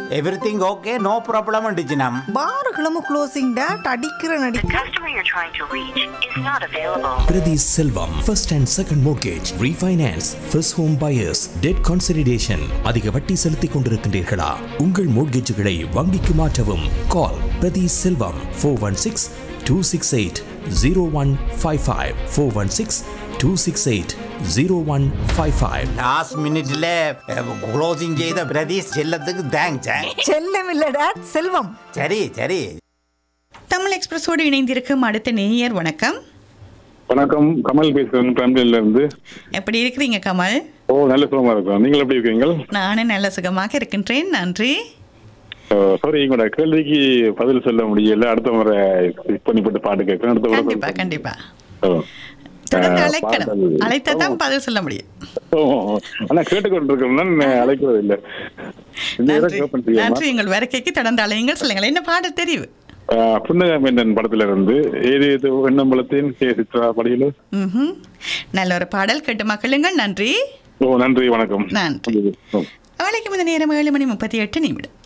Everything okay no problem டிஜினம் பாருகளும் closing date அடிக்கிற நடி The customer you're trying to reach is not available. Pradhi Selvam, first and second mortgage, refinance, first home buyers, debt consolidation. அதிக வட்டி செலுத்திக் கொண்டிருக்கின்றீர்களா உங்கள் மோட்கேஜுகளை வங்கிக்கு மாற்றவும் கால் பிரதி Selvam four one six two six eight zero one five five four one six two six eight zero one five five last மினிட்ல closing செய்த பிரதீஷ் செல்லத்துக்கு தேங்க்ஸ் செல்லம் இல்ல டேட் செல்வம் சரி சரி தமிழ் எக்ஸ்பிரஸோடு இணைந்திருக்கும் அடுத்த நேயர் வணக்கம் வணக்கம் கமல் பேசுறேன் ஃபேமிலியில இருந்து எப்படி இருக்கிறீங்க கமல் ஓ நல்ல சுகமா இருக்கும் நீங்கள் எப்படி இருக்கீங்க நானும் நல்ல சுகமாக இருக்கின்றேன் நன்றி சாரி உங்களோட கேள்விக்கு பதில் சொல்ல முடியல அடுத்த முறை click பண்ணி போட்டு பாட்டு கேட்கறேன் அடுத்த முறை கண்டிப்பா சொல்றேன். கண்டிப்பா ஓ. தொடர்ந்து ஆ, அழைக்கணும் பாடல். அழைத்தா தான் பதில் சொல்ல முடியும் ஓ, ஓ. ஆனா கேட்டுக்கொண்டிருக்கோம் நான் அழைக்கிறது இல்லை இந்த இடம் நன்றி open செய்யலாமா? நன்றி உங்கள் வருகைக்கு தொடர்ந்து அழையுங்கள் சொல்லுங்கள் என்ன பாடல் தெரிவு ஆ, புன்னகை மேந்தன் படத்துல இருந்து ஏது இது வெண்ணம்பலத்தின் கே சித்ரா படியில் ம்ஹும். நல்ல ஒரு பாடல் கேட்டு மக்களுங்கள் நன்றி ஓ நன்றி வணக்கம் நன்றி ஓ. அவளைக்கு முதல் நேரம் ஏழு மணி முப்பத்தி எட்டு நிமிடம்